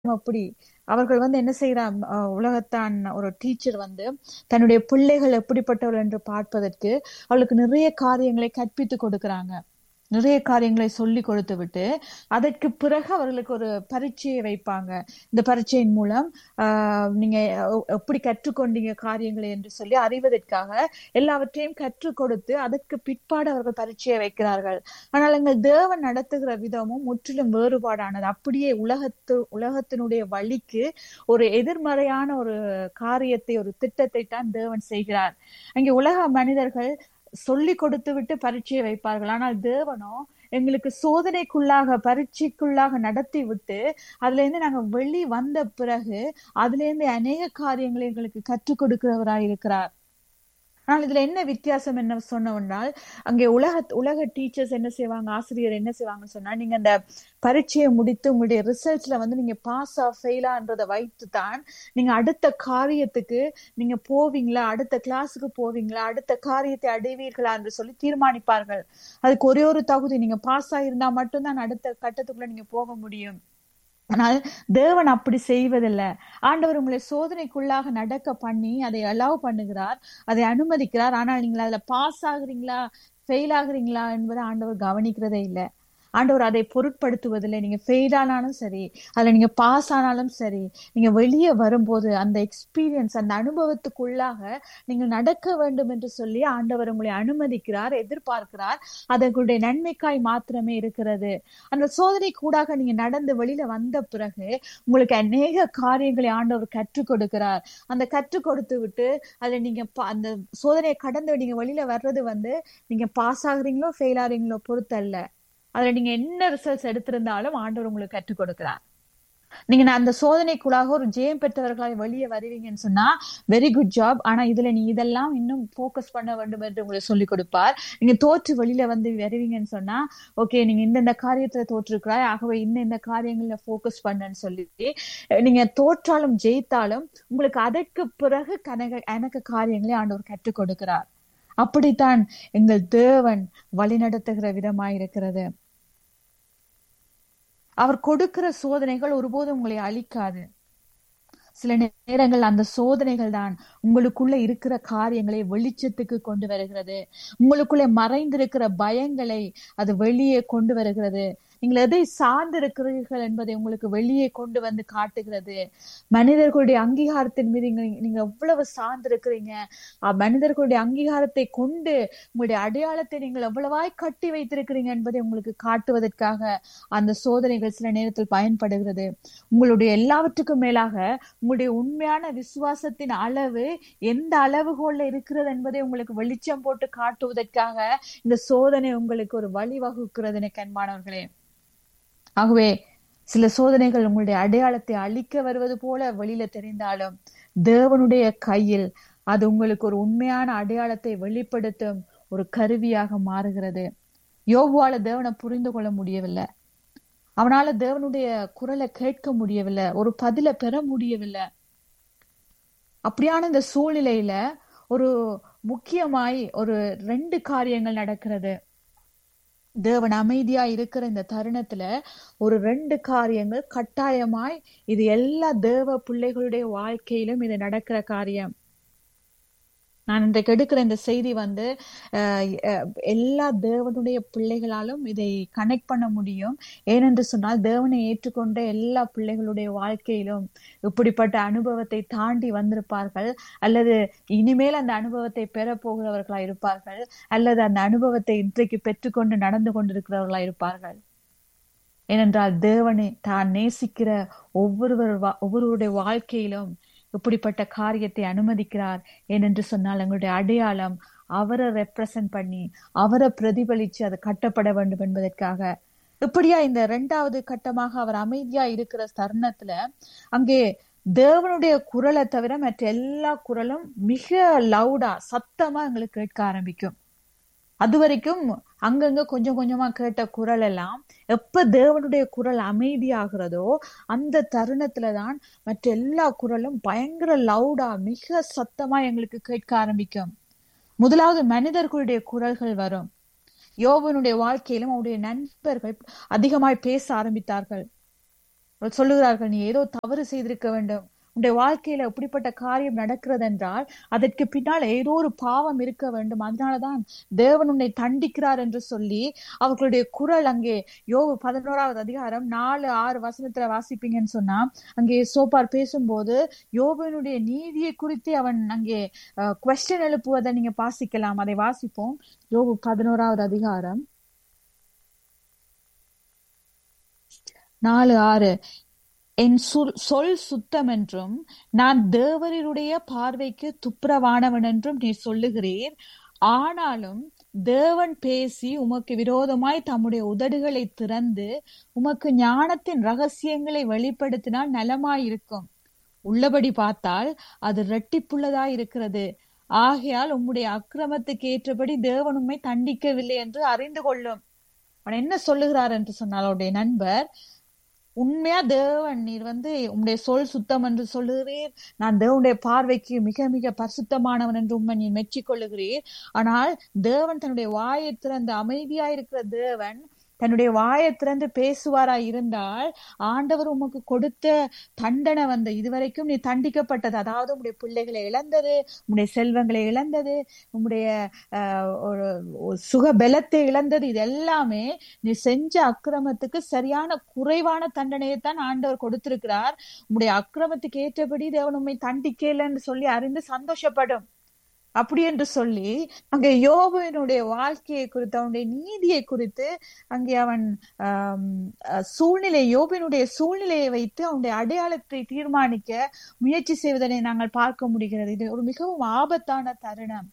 அப்படி அவர்கள் வந்து என்ன செய்யறான் உலகத்தான் ஒரு டீச்சர் வந்து தன்னுடைய பிள்ளைகள் எப்படிப்பட்டவர்கள் என்று பார்ப்பதற்கு அவளுக்கு நிறைய காரியங்களை கற்பித்து கொடுக்கறாங்க நிறைய காரியங்களை சொல்லி கொடுத்து விட்டு அதற்கு பிறகு அவர்களுக்கு ஒரு பரீட்சையை வைப்பாங்க இந்த பரீட்சையின் மூலம் ஆஹ் நீங்க எப்படி கற்றுக்கொண்டீங்க காரியங்களை என்று சொல்லி அறிவதற்காக எல்லாவற்றையும் கற்றுக் கொடுத்து அதற்கு பிற்பாடு அவர்கள் பரீட்சையை வைக்கிறார்கள் ஆனால் எங்கள் தேவன் நடத்துகிற விதமும் முற்றிலும் வேறுபாடானது அப்படியே உலகத்து உலகத்தினுடைய வழிக்கு ஒரு எதிர்மறையான ஒரு காரியத்தை ஒரு திட்டத்தை தான் தேவன் செய்கிறார் அங்கே உலக மனிதர்கள் சொல்லி கொடுத்து விட்டு பரீட்சையை வைப்பார்கள் ஆனால் தேவனோ எங்களுக்கு சோதனைக்குள்ளாக பரீட்சைக்குள்ளாக நடத்தி விட்டு அதுல இருந்து நாங்க வெளி வந்த பிறகு அதுல இருந்து அநேக காரியங்களை எங்களுக்கு கற்றுக் கொடுக்கிறவராய் இருக்கிறார் ஆனால் இதுல என்ன வித்தியாசம் என்ன சொன்னோம்னால் அங்கே உலக உலக டீச்சர்ஸ் என்ன செய்வாங்க ஆசிரியர் என்ன செய்வாங்கன்னு சொன்னா நீங்க அந்த பரீட்சையை முடித்து உங்களுடைய ரிசல்ட்ஸ்ல வந்து நீங்க பாஸ் ஆ ஃபெயிலான்றதை வைத்து தான் நீங்க அடுத்த காரியத்துக்கு நீங்க போவீங்களா அடுத்த கிளாஸுக்கு போவீங்களா அடுத்த காரியத்தை அடைவீர்களா என்று சொல்லி தீர்மானிப்பார்கள் அதுக்கு ஒரே ஒரு தகுதி நீங்க பாஸ் ஆயிருந்தா மட்டும்தான் அடுத்த கட்டத்துக்குள்ள நீங்க போக முடியும் ஆனால் தேவன் அப்படி செய்வதில்லை ஆண்டவர் உங்களை சோதனைக்குள்ளாக நடக்க பண்ணி அதை அலோவ் பண்ணுகிறார் அதை அனுமதிக்கிறார் ஆனால் நீங்கள் அதுல பாஸ் ஆகுறீங்களா ஃபெயில் ஆகுறீங்களா என்பதை ஆண்டவர் கவனிக்கிறதே இல்லை ஆண்டவர் அதை பொருட்படுத்துவதில்லை நீங்க ஃபெயில் ஆனாலும் சரி அதுல நீங்க பாஸ் ஆனாலும் சரி நீங்க வெளியே வரும்போது அந்த எக்ஸ்பீரியன்ஸ் அந்த அனுபவத்துக்குள்ளாக நீங்க நடக்க வேண்டும் என்று சொல்லி ஆண்டவர் உங்களை அனுமதிக்கிறார் எதிர்பார்க்கிறார் அதற்குடைய நன்மைக்காய் மாத்திரமே இருக்கிறது அந்த சோதனை கூடாக நீங்க நடந்து வெளியில வந்த பிறகு உங்களுக்கு அநேக காரியங்களை ஆண்டவர் கற்றுக் கொடுக்கிறார் அந்த கற்றுக் கொடுத்து விட்டு அதுல நீங்க அந்த சோதனையை கடந்து நீங்க வெளியில வர்றது வந்து நீங்க பாஸ் ஆகுறீங்களோ ஃபெயில் ஆகுறீங்களோ பொறுத்தல்ல அதுல நீங்க என்ன ரிசல்ட்ஸ் எடுத்திருந்தாலும் ஆண்டவர் உங்களுக்கு கற்றுக் கொடுக்கிறார் நீங்க அந்த சோதனைக்குள்ளாக ஒரு ஜெயம் பெற்றவர்களாய் வெளியே வருவீங்கன்னு சொன்னா வெரி குட் ஜாப் ஆனா இதுல நீ இதெல்லாம் இன்னும் போக்கஸ் பண்ண வேண்டும் என்று உங்களுக்கு சொல்லிக் கொடுப்பார் நீங்க தோற்று வெளியில வந்து வருவீங்கன்னு சொன்னா ஓகே நீங்க இந்தந்த காரியத்துல தோற்றுருக்கிறாய் ஆகவே இந்த இந்த காரியங்கள்ல போக்கஸ் பண்ணுன்னு சொல்லி நீங்க தோற்றாலும் ஜெயித்தாலும் உங்களுக்கு அதற்கு பிறகு கனக எனக்கு காரியங்களை ஆண்டவர் கற்றுக் கொடுக்கிறார் அப்படித்தான் எங்கள் தேவன் வழிநடத்துகிற விதமாய் இருக்கிறது அவர் கொடுக்கிற சோதனைகள் ஒருபோதும் உங்களை அழிக்காது சில நேரங்கள் அந்த சோதனைகள் தான் உங்களுக்குள்ள இருக்கிற காரியங்களை வெளிச்சத்துக்கு கொண்டு வருகிறது உங்களுக்குள்ளே மறைந்திருக்கிற பயங்களை அது வெளியே கொண்டு வருகிறது நீங்கள் எதை சார்ந்து இருக்கிறீர்கள் என்பதை உங்களுக்கு வெளியே கொண்டு வந்து காட்டுகிறது மனிதர்களுடைய அங்கீகாரத்தின் மீது நீங்க எவ்வளவு சார்ந்து இருக்கிறீங்க மனிதர்களுடைய அங்கீகாரத்தை கொண்டு உங்களுடைய அடையாளத்தை நீங்கள் எவ்வளவாய் கட்டி வைத்திருக்கிறீங்க என்பதை உங்களுக்கு காட்டுவதற்காக அந்த சோதனைகள் சில நேரத்தில் பயன்படுகிறது உங்களுடைய எல்லாவற்றுக்கும் மேலாக உங்களுடைய உண்மையான விசுவாசத்தின் அளவு எந்த அளவுகோல்ல இருக்கிறது என்பதை உங்களுக்கு வெளிச்சம் போட்டு காட்டுவதற்காக இந்த சோதனை உங்களுக்கு ஒரு வழிவகுக்கிறது எனக்கு அன்பானவர்களே ஆகவே சில சோதனைகள் உங்களுடைய அடையாளத்தை அழிக்க வருவது போல வெளியில தெரிந்தாலும் தேவனுடைய கையில் அது உங்களுக்கு ஒரு உண்மையான அடையாளத்தை வெளிப்படுத்தும் ஒரு கருவியாக மாறுகிறது யோகுவால தேவனை புரிந்து கொள்ள முடியவில்லை அவனால தேவனுடைய குரலை கேட்க முடியவில்லை ஒரு பதில பெற முடியவில்லை அப்படியான இந்த சூழ்நிலையில ஒரு முக்கியமாய் ஒரு ரெண்டு காரியங்கள் நடக்கிறது தேவன் அமைதியா இருக்கிற இந்த தருணத்துல ஒரு ரெண்டு காரியங்கள் கட்டாயமாய் இது எல்லா தேவ பிள்ளைகளுடைய வாழ்க்கையிலும் இது நடக்கிற காரியம் நான் இன்றைக்கு எடுக்கிற இந்த செய்தி வந்து எல்லா தேவனுடைய பிள்ளைகளாலும் இதை கனெக்ட் பண்ண முடியும் ஏனென்று சொன்னால் தேவனை ஏற்றுக்கொண்ட எல்லா பிள்ளைகளுடைய வாழ்க்கையிலும் இப்படிப்பட்ட அனுபவத்தை தாண்டி வந்திருப்பார்கள் அல்லது இனிமேல் அந்த அனுபவத்தை பெற போகிறவர்களா இருப்பார்கள் அல்லது அந்த அனுபவத்தை இன்றைக்கு பெற்றுக்கொண்டு நடந்து கொண்டிருக்கிறவர்களா இருப்பார்கள் ஏனென்றால் தேவனை தான் நேசிக்கிற ஒவ்வொருவர் ஒவ்வொருவருடைய வாழ்க்கையிலும் இப்படிப்பட்ட காரியத்தை அனுமதிக்கிறார் ஏனென்று சொன்னால் எங்களுடைய அடையாளம் அவரை ரெப்ரசன்ட் பண்ணி அவரை பிரதிபலிச்சு அது கட்டப்பட வேண்டும் என்பதற்காக இப்படியா இந்த இரண்டாவது கட்டமாக அவர் அமைதியா இருக்கிற தருணத்துல அங்கே தேவனுடைய குரலை தவிர மற்ற எல்லா குரலும் மிக லவுடா சத்தமா எங்களுக்கு கேட்க ஆரம்பிக்கும் அது வரைக்கும் அங்கங்க கொஞ்சம் கொஞ்சமா கேட்ட குரல் எல்லாம் எப்ப தேவனுடைய குரல் அமைதியாகிறதோ அந்த தருணத்துலதான் மற்ற எல்லா குரலும் பயங்கர லவுடா மிக சத்தமா எங்களுக்கு கேட்க ஆரம்பிக்கும் முதலாவது மனிதர்களுடைய குரல்கள் வரும் யோவனுடைய வாழ்க்கையிலும் அவருடைய நண்பர்கள் அதிகமாய் பேச ஆரம்பித்தார்கள் அவர்கள் சொல்லுகிறார்கள் நீ ஏதோ தவறு செய்திருக்க வேண்டும் உன்னுடைய வாழ்க்கையில எப்படிப்பட்ட காரியம் நடக்கிறது என்றால் அதற்கு பின்னால் ஏதோ ஒரு பாவம் இருக்க வேண்டும் அதனாலதான் தேவன் உன்னை தண்டிக்கிறார் என்று சொல்லி அவர்களுடைய குரல் அங்கே யோபு பதினோராவது அதிகாரம் நாலு ஆறு வசனத்துல வாசிப்பீங்கன்னு சொன்னா அங்கே சோப்பார் பேசும்போது யோபனுடைய நீதியை குறித்து அவன் அங்கே கொஸ்டின் எழுப்புவதை நீங்க வாசிக்கலாம் அதை வாசிப்போம் யோபு பதினோராவது அதிகாரம் நாலு ஆறு என் சொல் சொல் சுத்தம் என்றும் நான் தேவருடைய பார்வைக்கு துப்புரவானவன் என்றும் நீ சொல்லுகிறீர் ஆனாலும் தேவன் பேசி உமக்கு விரோதமாய் தம்முடைய உதடுகளை திறந்து உமக்கு ஞானத்தின் ரகசியங்களை வெளிப்படுத்தினால் நலமாயிருக்கும் உள்ளபடி பார்த்தால் அது ரெட்டிப்புள்ளதாய் இருக்கிறது ஆகையால் உம்முடைய அக்கிரமத்துக்கு ஏற்றபடி தேவன் உண்மை தண்டிக்கவில்லை என்று அறிந்து கொள்ளும் அவன் என்ன சொல்லுகிறார் என்று சொன்னால் அவருடைய நண்பர் உண்மையா தேவன் நீர் வந்து உம்முடைய சொல் சுத்தம் என்று சொல்லுகிறீர் நான் தேவனுடைய பார்வைக்கு மிக மிக பரிசுத்தமானவன் என்று உண்மை நீ மெச்சிக்கொள்ளுகிறீர் ஆனால் தேவன் தன்னுடைய வாயை திறந்து அமைதியாயிருக்கிற தேவன் தன்னுடைய வாயை திறந்து பேசுவாராய் இருந்தால் ஆண்டவர் உமக்கு கொடுத்த தண்டனை வந்த இதுவரைக்கும் நீ தண்டிக்கப்பட்டது அதாவது உங்களுடைய பிள்ளைகளை இழந்தது உங்களுடைய செல்வங்களை இழந்தது உங்களுடைய ஒரு சுக பலத்தை இழந்தது இது எல்லாமே நீ செஞ்ச அக்கிரமத்துக்கு சரியான குறைவான தண்டனையை தான் ஆண்டவர் கொடுத்திருக்கிறார் உங்களுடைய அக்கிரமத்துக்கு ஏற்றபடி தேவன் உண்மை தண்டிக்கலன்னு சொல்லி அறிந்து சந்தோஷப்படும் அப்படி என்று சொல்லி அங்கே யோபனுடைய வாழ்க்கையை குறித்து அவனுடைய நீதியை குறித்து அங்கே அவன் சூழ்நிலை யோபினுடைய சூழ்நிலையை வைத்து அவனுடைய அடையாளத்தை தீர்மானிக்க முயற்சி செய்வதனை நாங்கள் பார்க்க முடிகிறது இது ஒரு மிகவும் ஆபத்தான தருணம்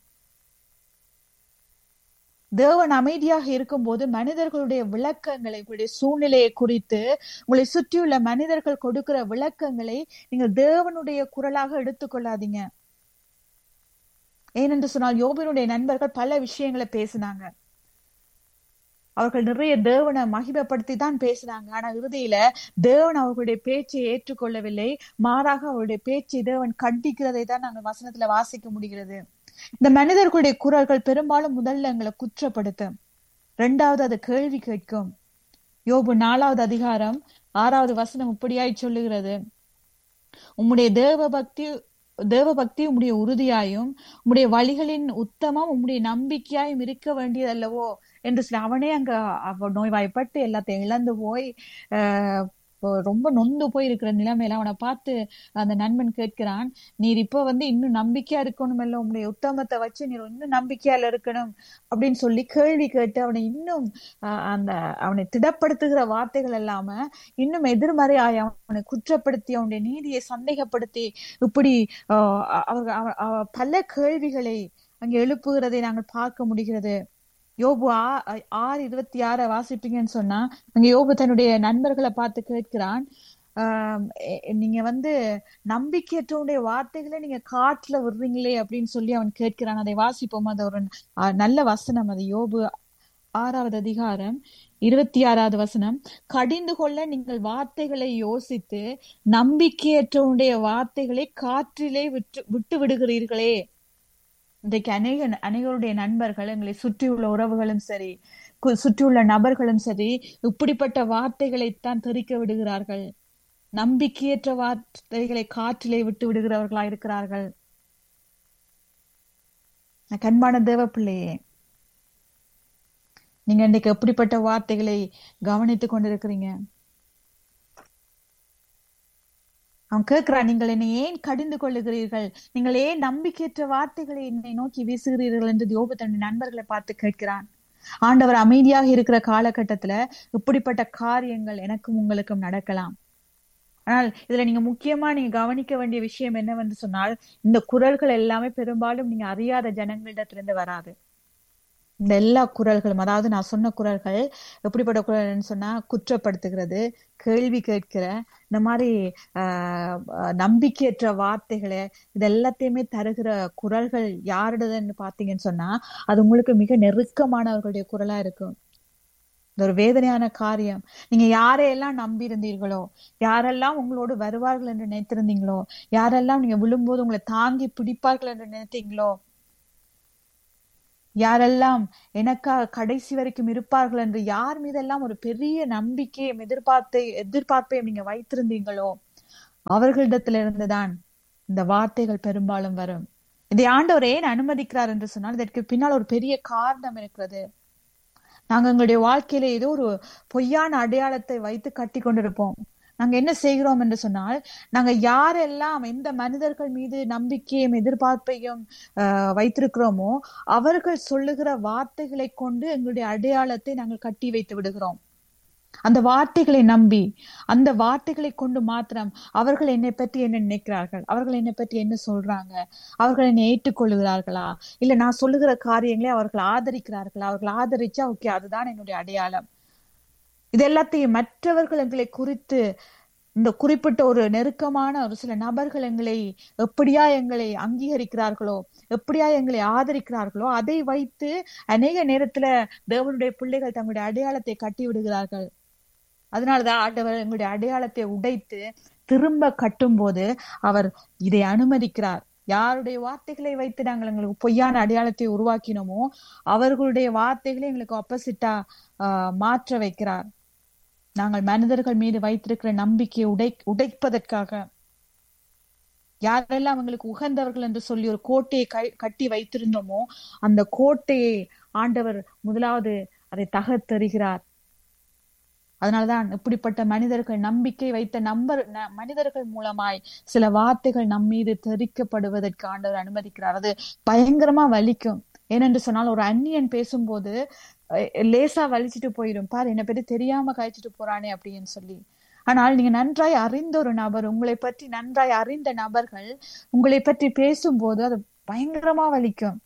தேவன் அமைதியாக இருக்கும்போது மனிதர்களுடைய விளக்கங்களை உங்களுடைய சூழ்நிலையை குறித்து உங்களை சுற்றியுள்ள மனிதர்கள் கொடுக்கிற விளக்கங்களை நீங்கள் தேவனுடைய குரலாக எடுத்துக்கொள்ளாதீங்க ஏனென்று சொன்னால் யோபினுடைய நண்பர்கள் பல விஷயங்களை பேசினாங்க அவர்கள் நிறைய தேவனை மகிமைப்படுத்தி தான் பேசினாங்க ஆனா இறுதியில தேவன் அவர்களுடைய பேச்சை ஏற்றுக்கொள்ளவில்லை மாறாக அவருடைய பேச்சை தேவன் கண்டிக்கிறதை தான் நாங்கள் வசனத்துல வாசிக்க முடிகிறது இந்த மனிதர்களுடைய குரல்கள் பெரும்பாலும் முதல்ல எங்களை குற்றப்படுத்தும் ரெண்டாவது அது கேள்வி கேட்கும் யோபு நாலாவது அதிகாரம் ஆறாவது வசனம் இப்படியாய் சொல்லுகிறது உம்முடைய தேவ பக்தி தேவ பக்தி உம்முடைய உறுதியாயும் உம்முடைய வழிகளின் உத்தமம் உம்முடைய நம்பிக்கையாயும் இருக்க வேண்டியதல்லவோ என்று சொல்லி அவனே அங்க அவ நோய்வாய்ப்பட்டு எல்லாத்தையும் இழந்து போய் ஆஹ் ரொம்ப நொந்து போய் இருக்கிற நிலைமையில அவனை பார்த்து அந்த நண்பன் கேட்கிறான் நீர் இப்ப வந்து இன்னும் நம்பிக்கையா இருக்கணும் இல்ல உங்களுடைய உத்தமத்தை வச்சு நீர் இன்னும் நம்பிக்கையால இருக்கணும் அப்படின்னு சொல்லி கேள்வி கேட்டு அவனை இன்னும் அந்த அவனை திடப்படுத்துகிற வார்த்தைகள் இல்லாம இன்னும் எதிர்மறையாய் அவனை குற்றப்படுத்தி அவனுடைய நீதியை சந்தேகப்படுத்தி இப்படி அவர்கள் பல கேள்விகளை அங்கே எழுப்புகிறதை நாங்கள் பார்க்க முடிகிறது யோபு ஆறு இருபத்தி ஆற வாசிப்பீங்கன்னு சொன்னா அங்க யோபு தன்னுடைய நண்பர்களை பார்த்து கேட்கிறான் ஆஹ் நீங்க வந்து நம்பிக்கையற்றவுடைய வார்த்தைகளை நீங்க காட்டுல விடுறீங்களே அப்படின்னு சொல்லி அவன் கேட்கிறான் அதை வாசிப்போம் அது ஒரு நல்ல வசனம் அது யோபு ஆறாவது அதிகாரம் இருபத்தி ஆறாவது வசனம் கடிந்து கொள்ள நீங்கள் வார்த்தைகளை யோசித்து நம்பிக்கையற்றவுடைய வார்த்தைகளை காற்றிலே விட்டு விட்டு விடுகிறீர்களே இன்றைக்கு அநேக அநேகருடைய நண்பர்கள் எங்களை சுற்றியுள்ள உறவுகளும் சரி சுற்றியுள்ள நபர்களும் சரி இப்படிப்பட்ட வார்த்தைகளைத்தான் தெரிக்க விடுகிறார்கள் நம்பிக்கையற்ற வார்த்தைகளை காற்றிலே விட்டு விடுகிறவர்களா இருக்கிறார்கள் கண்பான தேவ பிள்ளையே நீங்க இன்னைக்கு எப்படிப்பட்ட வார்த்தைகளை கவனித்துக் கொண்டிருக்கிறீங்க அவன் கேட்கிறான் நீங்கள் என்னை ஏன் கடிந்து கொள்ளுகிறீர்கள் நீங்கள் ஏன் நம்பிக்கையற்ற வார்த்தைகளை என்னை நோக்கி வீசுகிறீர்கள் என்று யோபு தன்னுடைய நண்பர்களை பார்த்து கேட்கிறான் ஆண்டவர் அமைதியாக இருக்கிற காலகட்டத்துல இப்படிப்பட்ட காரியங்கள் எனக்கும் உங்களுக்கும் நடக்கலாம் ஆனால் இதுல நீங்க முக்கியமா நீங்க கவனிக்க வேண்டிய விஷயம் என்னவென்று சொன்னால் இந்த குரல்கள் எல்லாமே பெரும்பாலும் நீங்க அறியாத ஜனங்களிடத்திலிருந்து வராது இந்த எல்லா குரல்களும் அதாவது நான் சொன்ன குரல்கள் எப்படிப்பட்ட குரல்னு சொன்னா குற்றப்படுத்துகிறது கேள்வி கேட்கிற இந்த மாதிரி ஆஹ் நம்பிக்கையற்ற வார்த்தைகளை இது எல்லாத்தையுமே தருகிற குரல்கள் யாருடையதுன்னு பாத்தீங்கன்னு சொன்னா அது உங்களுக்கு மிக நெருக்கமானவர்களுடைய குரலா இருக்கும் இது ஒரு வேதனையான காரியம் நீங்க யாரையெல்லாம் நம்பி இருந்தீர்களோ யாரெல்லாம் உங்களோடு வருவார்கள் என்று நினைத்திருந்தீங்களோ யாரெல்லாம் நீங்க விழும்போது உங்களை தாங்கி பிடிப்பார்கள் என்று நினைத்தீங்களோ யாரெல்லாம் எனக்காக கடைசி வரைக்கும் இருப்பார்கள் என்று யார் மீதெல்லாம் ஒரு பெரிய நம்பிக்கையும் எதிர்பார்த்தை எதிர்பார்ப்பையும் நீங்க வைத்திருந்தீங்களோ அவர்களிடத்துல இருந்துதான் இந்த வார்த்தைகள் பெரும்பாலும் வரும் இதை ஆண்டவர் ஏன் அனுமதிக்கிறார் என்று சொன்னால் இதற்கு பின்னால் ஒரு பெரிய காரணம் இருக்கிறது நாங்க எங்களுடைய வாழ்க்கையில ஏதோ ஒரு பொய்யான அடையாளத்தை வைத்து கட்டி கொண்டிருப்போம் நாங்க என்ன செய்கிறோம் என்று சொன்னால் நாங்க யாரெல்லாம் எந்த மனிதர்கள் மீது நம்பிக்கையும் எதிர்பார்ப்பையும் ஆஹ் வைத்திருக்கிறோமோ அவர்கள் சொல்லுகிற வார்த்தைகளை கொண்டு எங்களுடைய அடையாளத்தை நாங்கள் கட்டி வைத்து விடுகிறோம் அந்த வார்த்தைகளை நம்பி அந்த வார்த்தைகளை கொண்டு மாத்திரம் அவர்கள் என்னை பற்றி என்ன நினைக்கிறார்கள் அவர்கள் என்னை பற்றி என்ன சொல்றாங்க அவர்கள் என்னை ஏற்றுக்கொள்ளுகிறார்களா இல்ல நான் சொல்லுகிற காரியங்களை அவர்கள் ஆதரிக்கிறார்களா அவர்கள் ஆதரிச்சா ஓகே அதுதான் என்னுடைய அடையாளம் இது எல்லாத்தையும் மற்றவர்கள் எங்களை குறித்து இந்த குறிப்பிட்ட ஒரு நெருக்கமான ஒரு சில நபர்கள் எங்களை எப்படியா எங்களை அங்கீகரிக்கிறார்களோ எப்படியா எங்களை ஆதரிக்கிறார்களோ அதை வைத்து அநேக நேரத்துல தேவனுடைய பிள்ளைகள் தங்களுடைய அடையாளத்தை கட்டி விடுகிறார்கள் அதனாலதான் ஆண்டவர் எங்களுடைய அடையாளத்தை உடைத்து திரும்ப கட்டும் போது அவர் இதை அனுமதிக்கிறார் யாருடைய வார்த்தைகளை வைத்து நாங்கள் எங்களுக்கு பொய்யான அடையாளத்தை உருவாக்கினோமோ அவர்களுடைய வார்த்தைகளை எங்களுக்கு ஆப்போசிட்டா ஆஹ் மாற்ற வைக்கிறார் நாங்கள் மனிதர்கள் மீது வைத்திருக்கிற நம்பிக்கையை உடை உடைப்பதற்காக யாரெல்லாம் எங்களுக்கு உகந்தவர்கள் என்று சொல்லி ஒரு கோட்டையை கட்டி வைத்திருந்தோமோ அந்த கோட்டையை ஆண்டவர் முதலாவது அதை தகர்த்தெறிகிறார் அதனால்தான் இப்படிப்பட்ட மனிதர்கள் நம்பிக்கை வைத்த நம்பர் மனிதர்கள் மூலமாய் சில வார்த்தைகள் நம் மீது தெரிக்கப்படுவதற்கு ஆண்டவர் அனுமதிக்கிறார் அது பயங்கரமா வலிக்கும் ஏனென்று சொன்னால் ஒரு அந்நியன் பேசும்போது லேசா வலிச்சுட்டு போயிடும் பாரு என்னை பற்றி தெரியாம கழிச்சிட்டு போறானே அப்படின்னு சொல்லி ஆனால் நீங்க நன்றாய் அறிந்த ஒரு நபர் உங்களை பற்றி நன்றாய் அறிந்த நபர்கள் உங்களை பற்றி பேசும்போது அது பயங்கரமா வலிக்கும்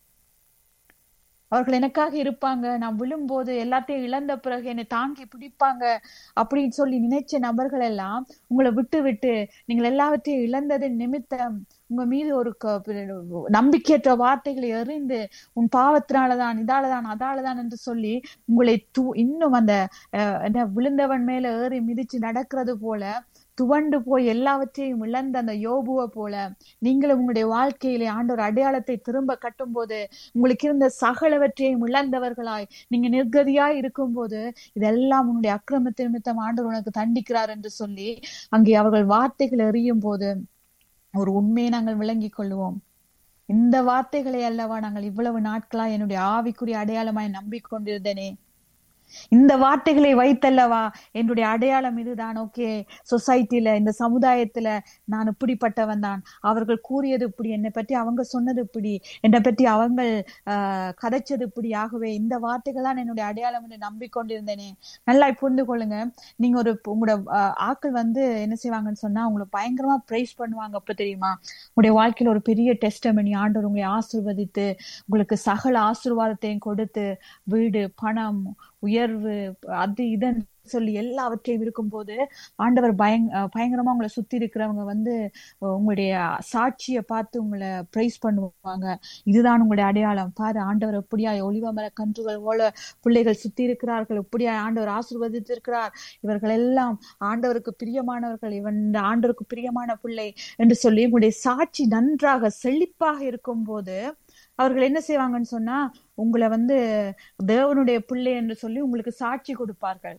அவர்கள் எனக்காக இருப்பாங்க நான் விழும்போது எல்லாத்தையும் இழந்த பிறகு என்னை தாங்கி பிடிப்பாங்க அப்படின்னு சொல்லி நினைச்ச நபர்கள் எல்லாம் உங்களை விட்டு விட்டு நீங்கள் எல்லாவற்றையும் இழந்ததின் நிமித்தம் உங்க மீது ஒரு நம்பிக்கையற்ற வார்த்தைகளை எறிந்து உன் பாவத்தினாலதான் இதாலதான் அதாலதான் என்று சொல்லி உங்களை தூ இன்னும் அந்த என்ன விழுந்தவன் மேல ஏறி மிதிச்சு நடக்கிறது போல துவண்டு போய் எல்லாவற்றையும் இழந்த அந்த யோபுவை போல நீங்களும் உங்களுடைய வாழ்க்கையிலே ஆண்டவர் அடையாளத்தை திரும்ப கட்டும் போது உங்களுக்கு இருந்த சகலவற்றையும் இழந்தவர்களாய் நீங்க நிர்கதியாய் இருக்கும் போது இதெல்லாம் உங்களுடைய அக்கிரமத்தின் நிமித்தம் ஆண்டவர் உனக்கு தண்டிக்கிறார் என்று சொல்லி அங்கே அவர்கள் வார்த்தைகள் எறியும் போது ஒரு உண்மையை நாங்கள் விளங்கிக் கொள்வோம் இந்த வார்த்தைகளை அல்லவா நாங்கள் இவ்வளவு நாட்களா என்னுடைய ஆவிக்குரிய அடையாளமாய் நம்பிக்கொண்டிருந்தேனே இந்த வார்த்தைகளை வைத்தல்லவா என்னுடைய அடையாளம் இதுதான் ஓகே சொசைட்டில இந்த சமுதாயத்துல நான் இப்படிப்பட்டவன் தான் அவர்கள் கூறியது இப்படி என்னை பற்றி அவங்க சொன்னது இப்படி என்னை பற்றி அவங்க ஆஹ் கதைச்சது இப்படி ஆகவே இந்த வார்த்தைகள் தான் என்னுடைய அடையாளம் என்று நம்பிக்கொண்டிருந்தேனே நல்லா புரிந்து கொள்ளுங்க நீங்க ஒரு உங்களோட ஆக்கள் வந்து என்ன செய்வாங்கன்னு சொன்னா உங்களை பயங்கரமா பிரைஸ் பண்ணுவாங்க அப்ப தெரியுமா உங்களுடைய வாழ்க்கையில ஒரு பெரிய டெஸ்டமனி ஆண்டவர் உங்களை ஆசிர்வதித்து உங்களுக்கு சகல ஆசிர்வாதத்தையும் கொடுத்து வீடு பணம் உயர்வு அது இதன் சொல்லி எல்லாவற்றையும் இருக்கும்போது ஆண்டவர் பயங் பயங்கரமா உங்களை சுத்தி இருக்கிறவங்க வந்து உங்களுடைய சாட்சியை பார்த்து உங்களை பிரைஸ் பண்ணுவாங்க இதுதான் உங்களுடைய அடையாளம் பாரு ஆண்டவர் எப்படியா ஒளிவமர கன்றுகள் போல பிள்ளைகள் சுத்தி இருக்கிறார்கள் எப்படியா ஆண்டவர் ஆசிர்வதித்திருக்கிறார் இவர்கள் எல்லாம் ஆண்டவருக்கு பிரியமானவர்கள் இவன் இந்த ஆண்டவருக்கு பிரியமான பிள்ளை என்று சொல்லி உங்களுடைய சாட்சி நன்றாக செழிப்பாக இருக்கும் போது அவர்கள் என்ன செய்வாங்கன்னு சொன்னா உங்களை வந்து தேவனுடைய பிள்ளை என்று சொல்லி உங்களுக்கு சாட்சி கொடுப்பார்கள்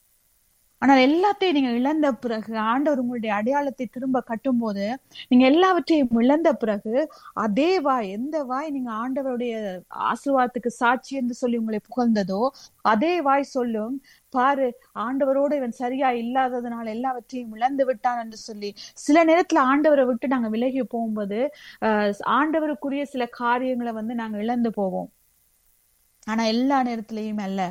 ஆனால் எல்லாத்தையும் நீங்க இழந்த பிறகு ஆண்டவர் உங்களுடைய அடையாளத்தை திரும்ப கட்டும் போது நீங்க எல்லாவற்றையும் இழந்த பிறகு அதே வாய் எந்த வாய் நீங்க ஆண்டவருடைய ஆசிர்வாதத்துக்கு சாட்சி என்று சொல்லி உங்களை புகழ்ந்ததோ அதே வாய் சொல்லும் பாரு ஆண்டவரோடு இவன் சரியா இல்லாததுனால எல்லாவற்றையும் இழந்து விட்டான் என்று சொல்லி சில நேரத்துல ஆண்டவரை விட்டு நாங்க விலகி போகும்போது ஆஹ் ஆண்டவருக்குரிய சில காரியங்களை வந்து நாங்க இழந்து போவோம் ஆனா எல்லா நேரத்திலையும் அல்ல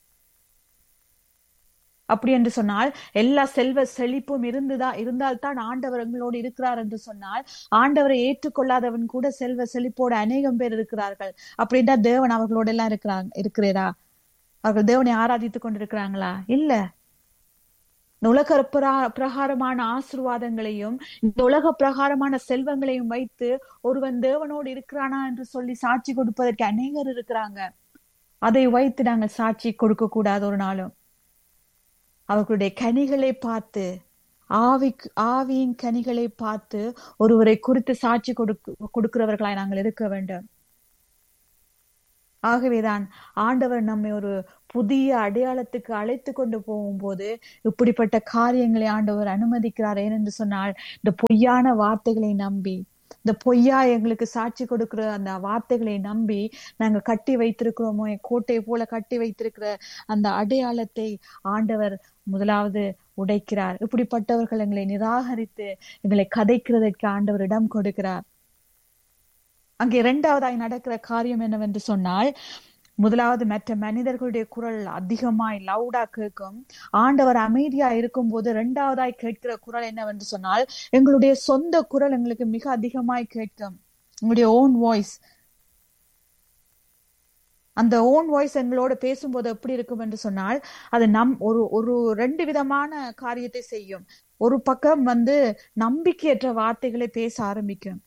அப்படி என்று சொன்னால் எல்லா செல்வ செழிப்பும் இருந்துதான் இருந்தால்தான் ஆண்டவர் எங்களோடு இருக்கிறார் என்று சொன்னால் ஆண்டவரை ஏற்றுக்கொள்ளாதவன் கூட செல்வ செழிப்போடு அநேகம் பேர் இருக்கிறார்கள் அப்படின்றா தேவன் அவர்களோட எல்லாம் இருக்கிறாங்க இருக்கிறாரா அவர்கள் தேவனை ஆராதித்துக் கொண்டிருக்கிறாங்களா இல்ல இந்த உலக பிரகாரமான ஆசிர்வாதங்களையும் இந்த உலக பிரகாரமான செல்வங்களையும் வைத்து ஒருவன் தேவனோடு இருக்கிறானா என்று சொல்லி சாட்சி கொடுப்பதற்கு அநேகர் இருக்கிறாங்க அதை வைத்து நாங்கள் சாட்சி கொடுக்க கூடாது ஒரு நாளும் அவர்களுடைய கனிகளை பார்த்து ஆவி ஆவியின் கனிகளை பார்த்து ஒருவரை குறித்து சாட்சி கொடுக்க கொடுக்கிறவர்களாய் நாங்கள் இருக்க வேண்டும் ஆகவேதான் ஆண்டவர் நம்மை ஒரு புதிய அடையாளத்துக்கு அழைத்து கொண்டு போகும்போது இப்படிப்பட்ட காரியங்களை ஆண்டவர் அனுமதிக்கிறார் ஏனென்று சொன்னால் இந்த பொய்யான வார்த்தைகளை நம்பி இந்த பொய்யா எங்களுக்கு சாட்சி கொடுக்கிற அந்த வார்த்தைகளை நம்பி நாங்க கட்டி வைத்திருக்கிறோமோ கோட்டை போல கட்டி வைத்திருக்கிற அந்த அடையாளத்தை ஆண்டவர் முதலாவது உடைக்கிறார் இப்படிப்பட்டவர்கள் எங்களை நிராகரித்து எங்களை கதைக்கிறதற்கு ஆண்டவர் இடம் கொடுக்கிறார் அங்கே இரண்டாவதாய் நடக்கிற காரியம் என்னவென்று சொன்னால் முதலாவது மற்ற மனிதர்களுடைய குரல் அதிகமாய் லவுடா கேட்கும் ஆண்டவர் அமைதியா இருக்கும் போது இரண்டாவதாய் கேட்கிற குரல் என்னவென்று சொன்னால் எங்களுடைய சொந்த குரல் எங்களுக்கு மிக அதிகமாய் கேட்கும் உங்களுடைய ஓன் வாய்ஸ் அந்த ஓன் வாய்ஸ் எங்களோட பேசும்போது எப்படி இருக்கும் என்று சொன்னால் அது நம் ஒரு ஒரு ரெண்டு விதமான காரியத்தை செய்யும் ஒரு பக்கம் வந்து நம்பிக்கையற்ற வார்த்தைகளை பேச ஆரம்பிக்கும்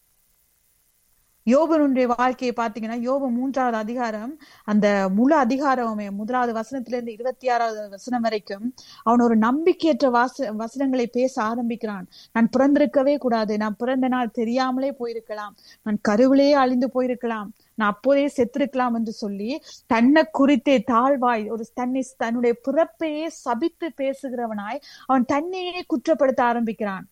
யோபனுடைய வாழ்க்கையை பாத்தீங்கன்னா யோபு மூன்றாவது அதிகாரம் அந்த முழு அதிகாரமே முதலாவது வசனத்துல இருந்து இருபத்தி ஆறாவது வசனம் வரைக்கும் அவன் ஒரு நம்பிக்கையற்ற வாச வசனங்களை பேச ஆரம்பிக்கிறான் நான் பிறந்திருக்கவே கூடாது நான் பிறந்த நாள் தெரியாமலே போயிருக்கலாம் நான் கருவிலேயே அழிந்து போயிருக்கலாம் நான் அப்போதே செத்திருக்கலாம் என்று சொல்லி தன்னை குறித்தே தாழ்வாய் ஒரு தன்னை தன்னுடைய பிறப்பையே சபித்து பேசுகிறவனாய் அவன் தன்னையே குற்றப்படுத்த ஆரம்பிக்கிறான்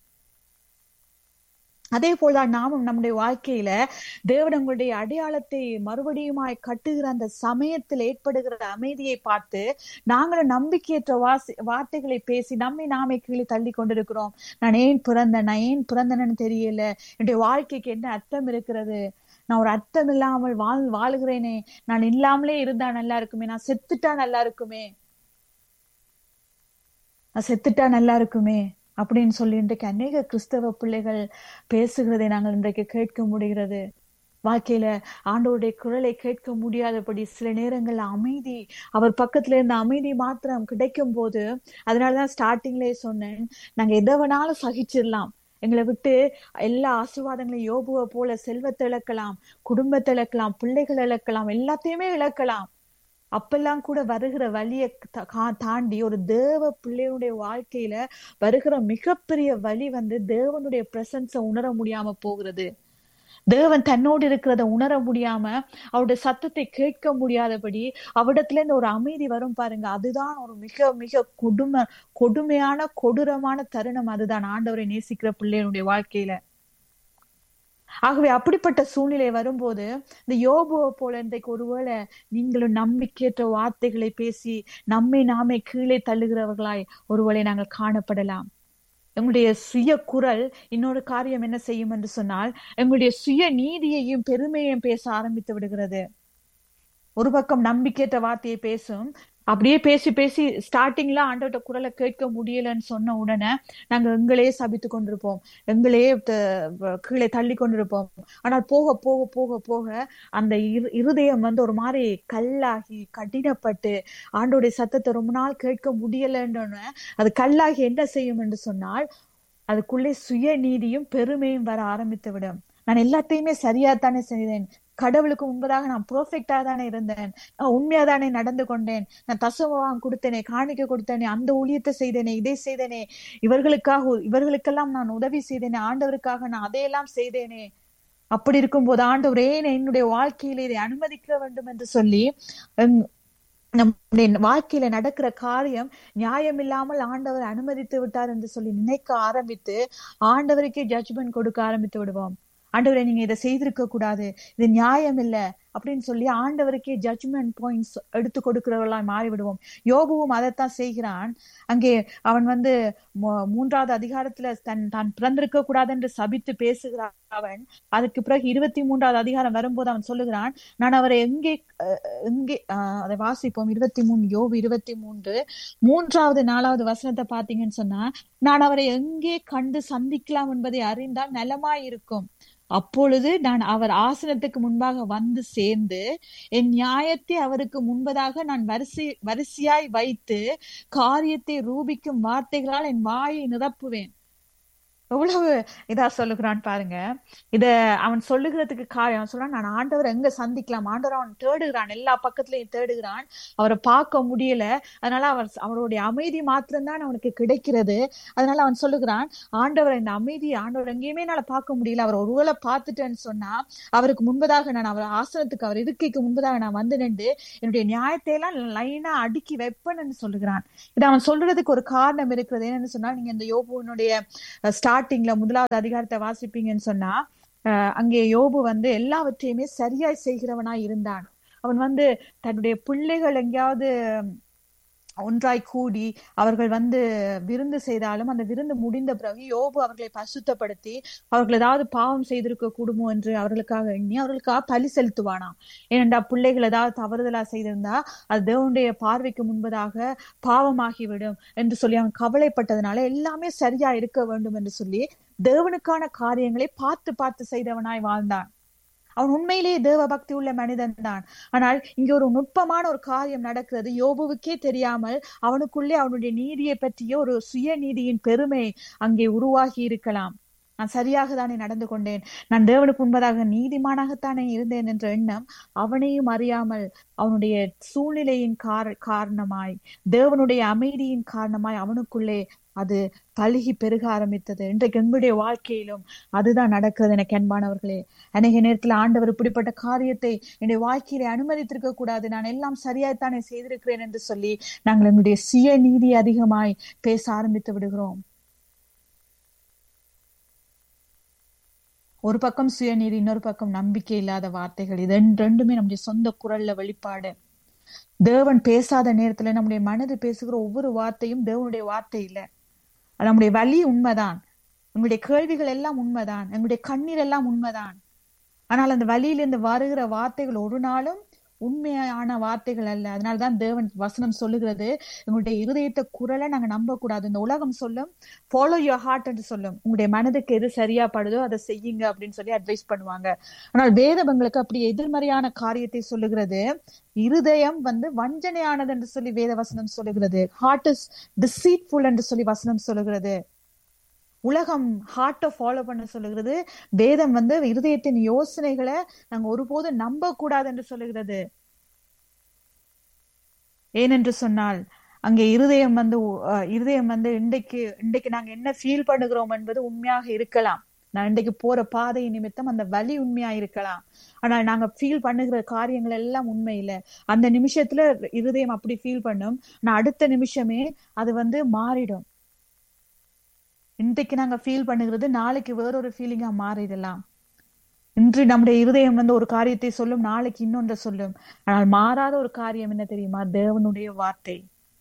அதே போல்தான் நாமும் நம்முடைய வாழ்க்கையில தேவன் உங்களுடைய அடையாளத்தை மறுபடியுமாய் கட்டுகிற அந்த சமயத்தில் ஏற்படுகிற அமைதியை பார்த்து நாங்களும் நம்பிக்கையற்ற வாசி வார்த்தைகளை பேசி நம்மை நாமே கீழே தள்ளி கொண்டிருக்கிறோம் நான் ஏன் பிறந்தேன் நான் ஏன் பிறந்தேன்னு தெரியல என்னுடைய வாழ்க்கைக்கு என்ன அர்த்தம் இருக்கிறது நான் ஒரு அர்த்தம் இல்லாமல் வாழ் வாழுகிறேனே நான் இல்லாமலே இருந்தா நல்லா இருக்குமே நான் செத்துட்டா நல்லா இருக்குமே நான் செத்துட்டா நல்லா இருக்குமே அப்படின்னு சொல்லி இன்றைக்கு அநேக கிறிஸ்தவ பிள்ளைகள் பேசுகிறதை நாங்கள் இன்றைக்கு கேட்க முடிகிறது வாழ்க்கையில ஆண்டவருடைய குரலை கேட்க முடியாதபடி சில நேரங்கள்ல அமைதி அவர் பக்கத்துல இருந்த அமைதி மாத்திரம் கிடைக்கும் போது அதனாலதான் ஸ்டார்டிங்லயே சொன்னேன் நாங்க எதை வேணாலும் சகிச்சிடலாம் எங்களை விட்டு எல்லா ஆசீர்வாதங்களையும் யோபுவை போல செல்வத்தை இழக்கலாம் குடும்பத்தை இழக்கலாம் பிள்ளைகளை இழக்கலாம் எல்லாத்தையுமே இழக்கலாம் அப்பெல்லாம் கூட வருகிற வழியை தாண்டி ஒரு தேவ பிள்ளையுடைய வாழ்க்கையில வருகிற மிகப்பெரிய வழி வந்து தேவனுடைய பிரசன்ஸ உணர முடியாம போகிறது தேவன் தன்னோடு இருக்கிறத உணர முடியாம அவருடைய சத்தத்தை கேட்க முடியாதபடி அவரிடத்துல இருந்து ஒரு அமைதி வரும் பாருங்க அதுதான் ஒரு மிக மிக கொடுமை கொடுமையான கொடூரமான தருணம் அதுதான் ஆண்டவரை நேசிக்கிற பிள்ளையனுடைய வாழ்க்கையில ஆகவே அப்படிப்பட்ட சூழ்நிலை வரும்போது இந்த யோபுவை போல இன்றைக்கு ஒருவேளை நீங்களும் நம்பிக்கையற்ற வார்த்தைகளை பேசி நம்மை நாமே கீழே தள்ளுகிறவர்களாய் ஒருவேளை நாங்கள் காணப்படலாம் எங்களுடைய சுய குரல் இன்னொரு காரியம் என்ன செய்யும் என்று சொன்னால் எங்களுடைய சுய நீதியையும் பெருமையையும் பேச ஆரம்பித்து விடுகிறது ஒரு பக்கம் நம்பிக்கையற்ற வார்த்தையை பேசும் அப்படியே பேசி பேசி ஸ்டார்டிங்ல ஆண்டோட்ட குரலை கேட்க முடியலன்னு சொன்ன உடனே நாங்க எங்களையே சபித்து கொண்டிருப்போம் எங்களையே கீழே தள்ளி கொண்டிருப்போம் ஆனால் போக போக போக போக அந்த இருதயம் வந்து ஒரு மாதிரி கல்லாகி கடினப்பட்டு ஆண்டோடைய சத்தத்தை ரொம்ப நாள் கேட்க முடியலன்னு அது கல்லாகி என்ன செய்யும் என்று சொன்னால் அதுக்குள்ளே சுய நீதியும் பெருமையும் வர ஆரம்பித்து விடும் நான் எல்லாத்தையுமே சரியா தானே செய்தேன் கடவுளுக்கு முன்பதாக நான் பர்ஃபெக்டா தானே இருந்தேன் நான் உண்மையா தானே நடந்து கொண்டேன் நான் தசவான் கொடுத்தேனே காணிக்க கொடுத்தேனே அந்த ஊழியத்தை செய்தேனே இதை செய்தேனே இவர்களுக்காக இவர்களுக்கெல்லாம் நான் உதவி செய்தேனே ஆண்டவருக்காக நான் அதையெல்லாம் செய்தேனே அப்படி இருக்கும்போது ஆண்டவரே என்னுடைய வாழ்க்கையில இதை அனுமதிக்க வேண்டும் என்று சொல்லி நம்முடைய வாழ்க்கையில நடக்கிற காரியம் நியாயம் இல்லாமல் ஆண்டவர் அனுமதித்து விட்டார் என்று சொல்லி நினைக்க ஆரம்பித்து ஆண்டவருக்கே ஜட்ஜ்மெண்ட் கொடுக்க ஆரம்பித்து விடுவோம் ஆண்டவரை நீங்க இதை செய்திருக்க கூடாது இது நியாயம் இல்ல அப்படின்னு சொல்லி ஆண்டவருக்கே ஜட்ஜ்மெண்ட் பாயிண்ட்ஸ் எடுத்து கொடுக்கிறவர்களாய் மாறிவிடுவோம் யோபுவும் அதைத்தான் செய்கிறான் அங்கே அவன் வந்து மூன்றாவது அதிகாரத்துல தன் தான் பிறந்திருக்க கூடாது என்று சபித்து பேசுகிறான் அவன் அதுக்கு பிறகு இருபத்தி மூன்றாவது அதிகாரம் வரும்போது அவன் சொல்லுகிறான் நான் அவரை எங்கே எங்கே அதை வாசிப்போம் இருபத்தி மூணு யோபு இருபத்தி மூன்று மூன்றாவது நாலாவது வசனத்தை பாத்தீங்கன்னு சொன்னா நான் அவரை எங்கே கண்டு சந்திக்கலாம் என்பதை அறிந்தால் நலமாயிருக்கும் அப்பொழுது நான் அவர் ஆசனத்துக்கு முன்பாக வந்து சேர்ந்து என் நியாயத்தை அவருக்கு முன்பதாக நான் வரிசை வரிசையாய் வைத்து காரியத்தை ரூபிக்கும் வார்த்தைகளால் என் வாயை நிரப்புவேன் எவ்வளவு இதா சொல்லுகிறான் பாருங்க இத அவன் சொல்லுகிறதுக்கு காரணம் அவன் சொல்றான் நான் ஆண்டவர் எங்க சந்திக்கலாம் ஆண்டவர் அவன் தேடுகிறான் எல்லா பக்கத்துலயும் தேடுகிறான் அவரை பார்க்க முடியல அதனால அவர் அவருடைய அமைதி மாத்திரம்தான் அவனுக்கு கிடைக்கிறது அதனால அவன் சொல்லுகிறான் ஆண்டவர் இந்த அமைதி ஆண்டவர் எங்கேயுமே என்னால பார்க்க முடியல அவர் ஒருவேளை பார்த்துட்டேன்னு சொன்னா அவருக்கு முன்பதாக நான் அவர் ஆசனத்துக்கு அவர் இருக்கைக்கு முன்பதாக நான் வந்து நின்று என்னுடைய நியாயத்தை எல்லாம் லைனா அடுக்கி வைப்பேன்னு சொல்லுகிறான் இது அவன் சொல்றதுக்கு ஒரு காரணம் இருக்கிறது என்னன்னு சொன்னா நீங்க இந்த யோபுனுடைய ஸ்டார்டிங்ல முதலாவது அதிகாரத்தை வாசிப்பீங்கன்னு சொன்னா அஹ் அங்கே யோபு வந்து எல்லாவற்றையுமே சரியாய் செய்கிறவனாய் இருந்தான் அவன் வந்து தன்னுடைய பிள்ளைகள் எங்கேயாவது ஒன்றாய் கூடி அவர்கள் வந்து விருந்து செய்தாலும் அந்த விருந்து முடிந்த பிறகு யோபு அவர்களை பசுத்தப்படுத்தி அவர்கள் ஏதாவது பாவம் செய்திருக்க கூடுமோ என்று அவர்களுக்காக எண்ணி அவர்களுக்காக பலி செலுத்துவானாம் ஏனென்றா பிள்ளைகள் ஏதாவது தவறுதலா செய்திருந்தா அது தேவனுடைய பார்வைக்கு முன்பதாக பாவமாகிவிடும் என்று சொல்லி அவன் கவலைப்பட்டதுனால எல்லாமே சரியா இருக்க வேண்டும் என்று சொல்லி தேவனுக்கான காரியங்களை பார்த்து பார்த்து செய்தவனாய் வாழ்ந்தான் அவன் உண்மையிலேயே தேவ பக்தி உள்ள மனிதன் தான் ஆனால் இங்க ஒரு நுட்பமான ஒரு காரியம் நடக்கிறது யோபுவுக்கே தெரியாமல் அவனுக்குள்ளே அவனுடைய நீதியை பற்றிய ஒரு சுய நீதியின் பெருமை அங்கே உருவாகி இருக்கலாம் நான் சரியாக தானே நடந்து கொண்டேன் நான் தேவனுக்கு முன்பதாக நீதிமானாகத்தானே இருந்தேன் என்ற எண்ணம் அவனையும் அறியாமல் அவனுடைய சூழ்நிலையின் கார காரணமாய் தேவனுடைய அமைதியின் காரணமாய் அவனுக்குள்ளே அது பழுகி பெருக ஆரம்பித்தது இன்றைக்கு எங்களுடைய வாழ்க்கையிலும் அதுதான் நடக்கிறது எனக்கு அன்பானவர்களே அநேக நேரத்துல ஆண்டவர் இப்படிப்பட்ட காரியத்தை என்னுடைய வாழ்க்கையில அனுமதித்திருக்க கூடாது நான் எல்லாம் சரியாய்த்தானே செய்திருக்கிறேன் என்று சொல்லி நாங்கள் எங்களுடைய சுய நீதி அதிகமாய் பேச ஆரம்பித்து விடுகிறோம் ஒரு பக்கம் சுயநீதி இன்னொரு பக்கம் நம்பிக்கை இல்லாத வார்த்தைகள் இது ரெண்டுமே நம்முடைய சொந்த குரல்ல வெளிப்பாடு தேவன் பேசாத நேரத்துல நம்முடைய மனது பேசுகிற ஒவ்வொரு வார்த்தையும் தேவனுடைய வார்த்தை இல்லை நம்முடைய வலி உண்மைதான் உங்களுடைய கேள்விகள் எல்லாம் உண்மைதான் எங்களுடைய கண்ணீர் எல்லாம் உண்மைதான் ஆனால் அந்த வழியிலிருந்து வருகிற வார்த்தைகள் ஒரு நாளும் உண்மையான வார்த்தைகள் அல்ல அதனாலதான் தேவன் வசனம் சொல்லுகிறது எங்களுடைய இருதயத்தை குரலை நாங்க நம்ப கூடாது இந்த உலகம் சொல்லும் ஃபாலோ யுவர் ஹார்ட் என்று சொல்லும் உங்களுடைய மனதுக்கு எது சரியா படுதோ அதை செய்யுங்க அப்படின்னு சொல்லி அட்வைஸ் பண்ணுவாங்க ஆனால் வேதம் எங்களுக்கு அப்படி எதிர்மறையான காரியத்தை சொல்லுகிறது இருதயம் வந்து வஞ்சனையானது என்று சொல்லி வேத வசனம் சொல்லுகிறது ஹார்ட் இஸ் டிசீட்ஃபுல் என்று சொல்லி வசனம் சொல்லுகிறது உலகம் ஹார்ட்டை ஃபாலோ பண்ண சொல்லுகிறது வேதம் வந்து இருதயத்தின் யோசனைகளை நாங்க ஒருபோதும் நம்ப கூடாது என்று சொல்லுகிறது ஏனென்று சொன்னால் அங்கே இருதயம் வந்து இருதயம் வந்து இன்றைக்கு இன்றைக்கு நாங்க என்ன ஃபீல் பண்ணுகிறோம் என்பது உண்மையாக இருக்கலாம் நான் இன்றைக்கு போற பாதை நிமித்தம் அந்த வலி உண்மையா இருக்கலாம் ஆனால் நாங்க ஃபீல் பண்ணுகிற காரியங்கள் எல்லாம் உண்மை இல்லை அந்த நிமிஷத்துல இருதயம் அப்படி ஃபீல் பண்ணும் ஆனா அடுத்த நிமிஷமே அது வந்து மாறிடும் இன்றைக்கு நாங்க ஃபீல் பண்ணுகிறது நாளைக்கு வேறொரு ஃபீலிங்கா மாறிடலாம் இன்று நம்முடைய இருதயம் வந்து ஒரு காரியத்தை சொல்லும் நாளைக்கு இன்னொன்றை சொல்லும் ஆனால் மாறாத ஒரு காரியம் என்ன தெரியுமா தேவனுடைய வார்த்தை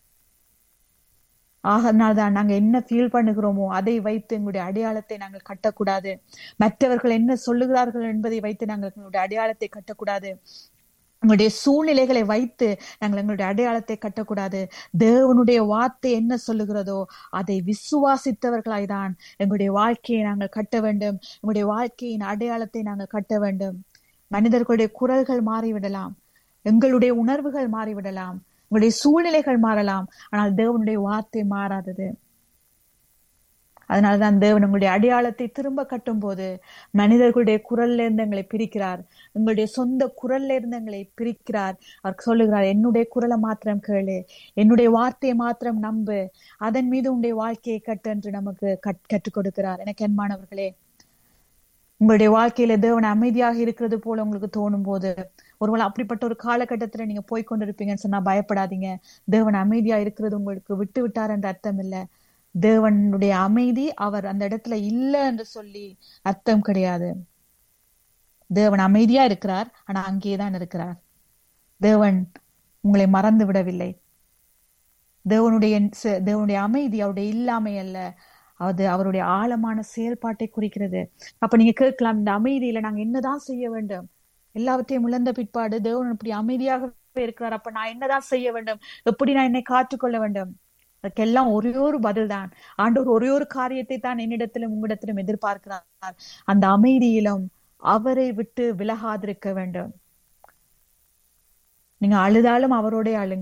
ஆகனால்தான் நாங்க என்ன ஃபீல் பண்ணுகிறோமோ அதை வைத்து எங்களுடைய அடையாளத்தை நாங்கள் கட்டக்கூடாது மற்றவர்கள் என்ன சொல்லுகிறார்கள் என்பதை வைத்து நாங்கள் எங்களுடைய அடையாளத்தை கட்டக்கூடாது உங்களுடைய சூழ்நிலைகளை வைத்து நாங்கள் எங்களுடைய அடையாளத்தை கட்டக்கூடாது தேவனுடைய வார்த்தை என்ன சொல்லுகிறதோ அதை விசுவாசித்தவர்களாய் தான் எங்களுடைய வாழ்க்கையை நாங்கள் கட்ட வேண்டும் எங்களுடைய வாழ்க்கையின் அடையாளத்தை நாங்கள் கட்ட வேண்டும் மனிதர்களுடைய குரல்கள் மாறிவிடலாம் எங்களுடைய உணர்வுகள் மாறிவிடலாம் உங்களுடைய சூழ்நிலைகள் மாறலாம் ஆனால் தேவனுடைய வார்த்தை மாறாதது அதனாலதான் தேவன் உங்களுடைய அடையாளத்தை திரும்ப கட்டும் போது மனிதர்களுடைய குரல்ல இருந்து எங்களை பிரிக்கிறார் உங்களுடைய சொந்த குரல்ல இருந்து எங்களை பிரிக்கிறார் அவர் சொல்லுகிறார் என்னுடைய குரலை மாத்திரம் கேளு என்னுடைய வார்த்தையை மாத்திரம் நம்பு அதன் மீது உன்னுடைய வாழ்க்கையை கட்டு என்று நமக்கு கட் கற்றுக் கொடுக்கிறார் எனக்கு என்மானவர்களே உங்களுடைய வாழ்க்கையில தேவன் அமைதியாக இருக்கிறது போல உங்களுக்கு தோணும் போது ஒருவேளை அப்படிப்பட்ட ஒரு காலகட்டத்துல நீங்க போய் கொண்டிருப்பீங்கன்னு சொன்னா பயப்படாதீங்க தேவன் அமைதியா இருக்கிறது உங்களுக்கு விட்டு விட்டார் என்ற அர்த்தம் இல்ல தேவனுடைய அமைதி அவர் அந்த இடத்துல இல்ல என்று சொல்லி அர்த்தம் கிடையாது தேவன் அமைதியா இருக்கிறார் ஆனா அங்கேதான் இருக்கிறார் தேவன் உங்களை மறந்து விடவில்லை தேவனுடைய தேவனுடைய அமைதி அவருடைய இல்லாமை அல்ல அது அவருடைய ஆழமான செயல்பாட்டை குறிக்கிறது அப்ப நீங்க கேட்கலாம் இந்த அமைதியில நாங்க என்னதான் செய்ய வேண்டும் எல்லாவற்றையும் இழந்த பிற்பாடு தேவன் இப்படி அமைதியாகவே இருக்கிறார் அப்ப நான் என்னதான் செய்ய வேண்டும் எப்படி நான் என்னை காத்துக்கொள்ள வேண்டும் அதுக்கெல்லாம் ஒரே ஒரு பதில் தான் ஆண்டவர் ஒரே ஒரு காரியத்தை தான் என்னிடத்திலும் உங்களிடத்திலும் எதிர்பார்க்கிறார் அந்த அமைதியிலும் அவரை விட்டு விலகாதிருக்க வேண்டும் நீங்க அழுதாலும் அவரோட அழுங்க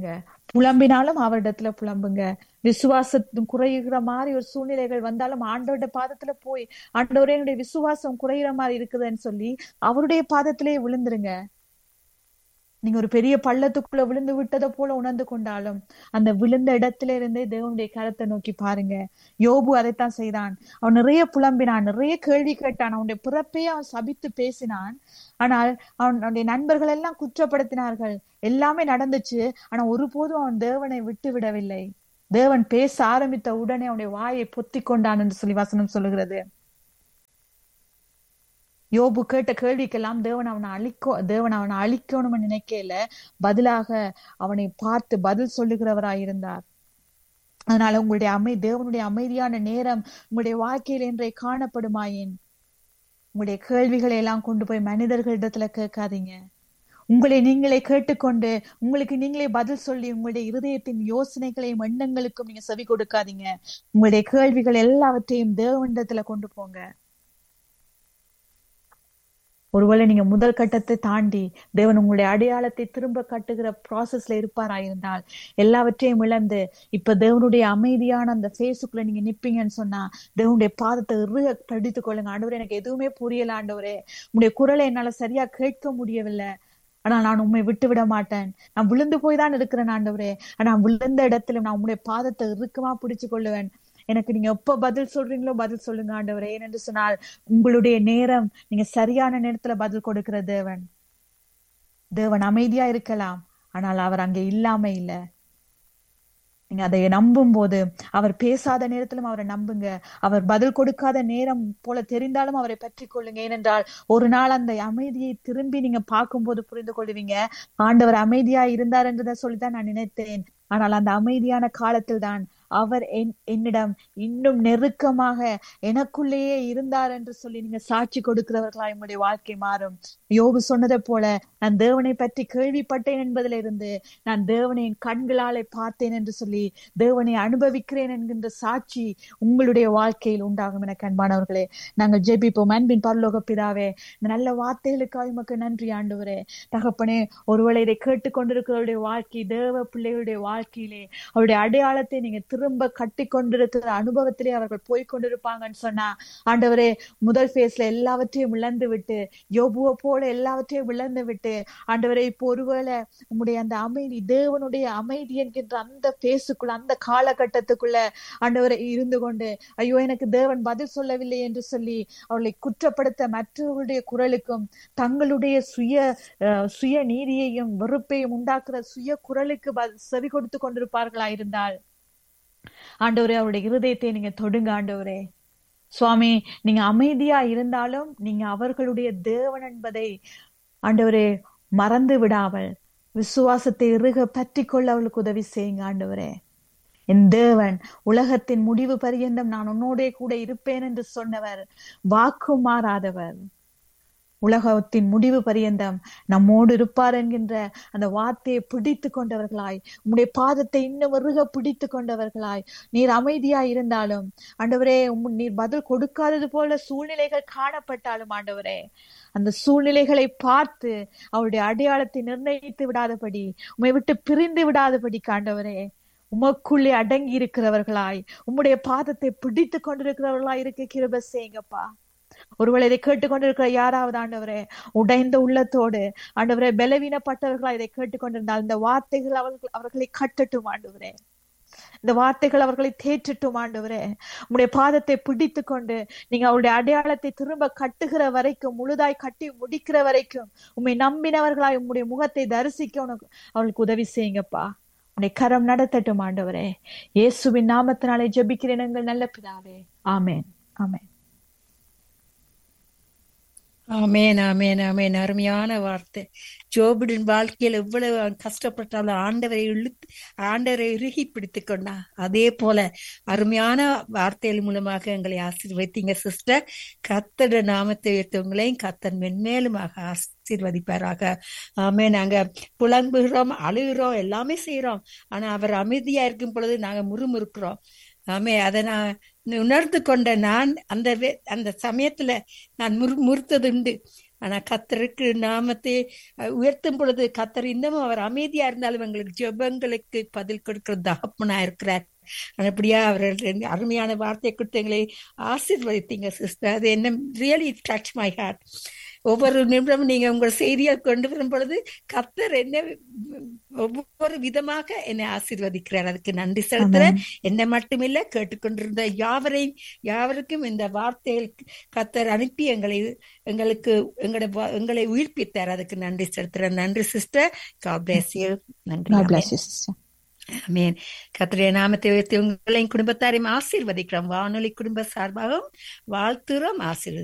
புலம்பினாலும் அவரிடத்துல புலம்புங்க விசுவாசம் குறைகிற மாதிரி ஒரு சூழ்நிலைகள் வந்தாலும் ஆண்டவருடைய பாதத்துல போய் ஆண்டவரே என்னுடைய விசுவாசம் குறைகிற மாதிரி இருக்குதுன்னு சொல்லி அவருடைய பாதத்திலேயே விழுந்துருங்க நீங்க ஒரு பெரிய பள்ளத்துக்குள்ள விழுந்து விட்டதை போல உணர்ந்து கொண்டாலும் அந்த விழுந்த இடத்துல இருந்தே தேவனுடைய கரத்தை நோக்கி பாருங்க யோபு அதைத்தான் செய்தான் அவன் நிறைய புலம்பினான் நிறைய கேள்வி கேட்டான் அவனுடைய பிறப்பையே அவன் சபித்து பேசினான் ஆனால் அவன் அவனுடைய நண்பர்கள் எல்லாம் குற்றப்படுத்தினார்கள் எல்லாமே நடந்துச்சு ஆனா ஒருபோதும் அவன் தேவனை விட்டு விடவில்லை தேவன் பேச ஆரம்பித்த உடனே அவனுடைய வாயை பொத்தி கொண்டான் என்று சொல்லி வசனம் சொல்லுகிறது யோபு கேட்ட கேள்விக்கெல்லாம் தேவன் அவனை அழிக்கோ தேவன் அவனை அழிக்கணும்னு நினைக்கல பதிலாக அவனை பார்த்து பதில் சொல்லுகிறவராயிருந்தார் அதனால உங்களுடைய அமை தேவனுடைய அமைதியான நேரம் உங்களுடைய வாழ்க்கையில் இன்றை காணப்படுமாயின் உங்களுடைய கேள்விகளை எல்லாம் கொண்டு போய் மனிதர்களிடத்துல கேட்காதீங்க உங்களை நீங்களே கேட்டுக்கொண்டு உங்களுக்கு நீங்களே பதில் சொல்லி உங்களுடைய இருதயத்தின் யோசனைகளையும் எண்ணங்களுக்கும் நீங்க செவி கொடுக்காதீங்க உங்களுடைய கேள்விகள் எல்லாவற்றையும் தேவனிடத்துல கொண்டு போங்க ஒருவேளை நீங்க முதல் கட்டத்தை தாண்டி தேவன் உங்களுடைய அடையாளத்தை திரும்ப கட்டுகிற ப்ராசஸ்ல இருப்பாராயிருந்தால் எல்லாவற்றையும் இழந்து இப்ப தேவனுடைய அமைதியான அந்த ஃபேஸுக்குள்ள நீங்க நிப்பீங்கன்னு சொன்னா தேவனுடைய பாதத்தை இறுக படித்துக் கொள்ளுங்க ஆண்டவரே எனக்கு எதுவுமே புரியல ஆண்டவரே உங்களுடைய குரலை என்னால சரியா கேட்க முடியவில்லை ஆனா நான் உண்மை விட்டு விட மாட்டேன் நான் விழுந்து போய் தான் இருக்கிறேன் ஆண்டவரே ஆனா விழுந்த இடத்துல நான் உங்களுடைய பாதத்தை இறுக்கமா பிடிச்சு கொள்ளுவேன் எனக்கு நீங்க எப்ப பதில் சொல்றீங்களோ பதில் சொல்லுங்க ஆண்டவரே ஏனென்று சொன்னால் உங்களுடைய நேரம் நீங்க சரியான நேரத்துல பதில் கொடுக்கிற தேவன் தேவன் அமைதியா இருக்கலாம் ஆனால் அவர் அங்கே இல்லாம இல்ல நீங்க அதை நம்பும் போது அவர் பேசாத நேரத்திலும் அவரை நம்புங்க அவர் பதில் கொடுக்காத நேரம் போல தெரிந்தாலும் அவரை பற்றி கொள்ளுங்க ஏனென்றால் ஒரு நாள் அந்த அமைதியை திரும்பி நீங்க பார்க்கும்போது புரிந்து கொள்வீங்க ஆண்டவர் அமைதியா இருந்தார் என்றதை சொல்லிதான் நான் நினைத்தேன் ஆனால் அந்த அமைதியான காலத்தில் தான் அவர் என் என்னிடம் இன்னும் நெருக்கமாக எனக்குள்ளேயே இருந்தார் என்று சொல்லி நீங்க சாட்சி கொடுக்கிறவர்களா உங்களுடைய வாழ்க்கை மாறும் யோகு சொன்னதை போல நான் தேவனை பற்றி கேள்விப்பட்டேன் என்பதில இருந்து நான் தேவனை என் கண்களாலே பார்த்தேன் என்று சொல்லி தேவனை அனுபவிக்கிறேன் என்கின்ற சாட்சி உங்களுடைய வாழ்க்கையில் உண்டாகும் என கண்பானவர்களே நாங்கள் ஜெபிப்போம் அன்பின் பரலோக பிதாவே இந்த நல்ல வார்த்தைகளுக்காக உமக்கு நன்றி ஆண்டவரே தகப்பனே ஒருவேளை இதை கேட்டுக்கொண்டிருக்கிறவருடைய வாழ்க்கை தேவ பிள்ளைகளுடைய வாழ்க்கையிலே அவருடைய அடையாளத்தை நீங்க திரும்ப கட்டி கொண்டிருக்கிற அனுபவத்திலே அவர்கள் போய் கொண்டிருப்பாங்கன்னு சொன்னா ஆண்டவரே முதல் பேஸ்ல எல்லாவற்றையும் இழந்து விட்டு யோபுவை போல எல்லாவற்றையும் இழந்து விட்டு ஆண்டவரே இப்போ ஒருவேளை உங்களுடைய அந்த அமைதி தேவனுடைய அமைதி என்கின்ற அந்த பேசுக்குள்ள அந்த காலகட்டத்துக்குள்ள ஆண்டவரை இருந்து கொண்டு ஐயோ எனக்கு தேவன் பதில் சொல்லவில்லை என்று சொல்லி அவர்களை குற்றப்படுத்த மற்றவர்களுடைய குரலுக்கும் தங்களுடைய சுய சுய நீதியையும் வெறுப்பையும் உண்டாக்குற சுய குரலுக்கு செவி கொடுத்து கொண்டிருப்பார்களா இருந்தால் ஆண்டவரே அவருடைய இருதயத்தை நீங்க தொடுங்க ஆண்டவரே சுவாமி நீங்க அமைதியா இருந்தாலும் நீங்க அவர்களுடைய தேவன் என்பதை ஆண்டவரே மறந்து விடாமல் விசுவாசத்தை இறுக பற்றி கொள்ள அவளுக்கு உதவி செய்யுங்க ஆண்டவரே என் தேவன் உலகத்தின் முடிவு பரியந்தம் நான் உன்னோடே கூட இருப்பேன் என்று சொன்னவர் வாக்கு மாறாதவர் உலகத்தின் முடிவு பரியந்தம் நம்மோடு இருப்பார் என்கின்ற அந்த வார்த்தையை பிடித்து கொண்டவர்களாய் உம்முடைய பாதத்தை இன்னும் இறுக பிடித்து கொண்டவர்களாய் நீர் அமைதியா இருந்தாலும் ஆண்டவரே நீர் பதில் கொடுக்காதது போல சூழ்நிலைகள் காணப்பட்டாலும் ஆண்டவரே அந்த சூழ்நிலைகளை பார்த்து அவருடைய அடையாளத்தை நிர்ணயித்து விடாதபடி உண்மை விட்டு பிரிந்து விடாதபடி காண்டவரே உமக்குள்ளே அடங்கி இருக்கிறவர்களாய் உம்முடைய பாதத்தை பிடித்து கொண்டிருக்கிறவர்களாய் இருக்க கிருப செய்யுங்கப்பா ஒருவேளை இதை கேட்டுக்கொண்டிருக்கிற யாராவது ஆண்டவரே உடைந்த உள்ளத்தோடு ஆண்டவரே பலவீனப்பட்டவர்களா இதை கேட்டுக்கொண்டிருந்தால் இந்த வார்த்தைகள் அவர்கள் அவர்களை கட்டட்டும் ஆண்டவரே இந்த வார்த்தைகள் அவர்களை தேற்றட்டும் ஆண்டவரே உங்களுடைய பாதத்தை பிடித்து கொண்டு நீங்க அவருடைய அடையாளத்தை திரும்ப கட்டுகிற வரைக்கும் முழுதாய் கட்டி முடிக்கிற வரைக்கும் உண்மை நம்பினவர்களாய் உங்களுடைய முகத்தை தரிசிக்க உனக்கு அவளுக்கு உதவி செய்யுங்கப்பா உன்னை கரம் நடத்தட்டும் ஆண்டவரே இயேசுவின் நாமத்தினாலே ஜெபிக்கிறேன் எங்கள் நல்ல பிதாவே ஆமேன் ஆமேன் ஆமேன் ஆமேன் ஆமேன் அருமையான வார்த்தை ஜோபுடின் வாழ்க்கையில் எவ்வளவு கஷ்டப்பட்டாலும் ஆண்டவரை இழுத்து ஆண்டவரை இறுகி பிடித்து கொண்டா அதே போல அருமையான வார்த்தைகள் மூலமாக எங்களை ஆசீர்வதித்தீங்க சிஸ்டர் கத்தட நாமத்தை உயர்த்தவங்களையும் கத்தன் மென்மேலுமாக ஆசீர்வதிப்பாராக ஆமே நாங்க புலம்புகிறோம் அழுகிறோம் எல்லாமே செய்யறோம் ஆனா அவர் அமைதியா இருக்கும் பொழுது நாங்க முறுமுறுக்கிறோம் ஆமே அதை நான் உணர்ந்து கொண்ட நான் அந்த வே- அந்த சமயத்துல நான் முறு முறுத்ததுண்டு ஆனா கத்தருக்கு நாமத்தை அஹ், உயர்த்தும் பொழுது கத்தர் இன்னமும் அவர் அமைதியா இருந்தாலும் எங்களுக்கு ஜெபங்களுக்கு பதில் கொடுக்கிற தகப்பனா இருக்கிறார் அப்படியா அவர்கள் அருமையான வார்த்தை கொடுத்து எங்களை ஆசீர்வதித்தீங்க சிஸ்டர் அது என்ன ரியலி டச் மை ஹார்ட் ஒவ்வொரு நிமிடமும் நீங்க உங்கள் செய்தியை கொண்டு வரும் பொழுது கத்தர் என்ன ஒவ்வொரு விதமாக என்னை ஆசீர்வதிக்கிறார் அதுக்கு நன்றி செலுத்துறேன் என்னை மட்டுமில்ல கேட்டுக்கொண்டிருந்த யாவரையும் யாவருக்கும் இந்த வார்த்தைகள் கத்தர் அனுப்பி எங்களை எங்களுக்கு எங்களை வ- எங்களை உயிர்ப்பித்தார் அதுக்கு நன்றி செலுத்துறேன் நன்றி சிஸ்டர் God bless you நன்றி God ஆமென். bless you, sister. ஆமென் கர்த்தருடைய நாமத்தை உயர்த்தி உங்களையும் குடும்பத்தாரையும் ஆசீர்வதிக்கிறோம் வானொலி குடும்ப சார்பாகவும் வாழ்த்துறோம் ஆசீர்வதி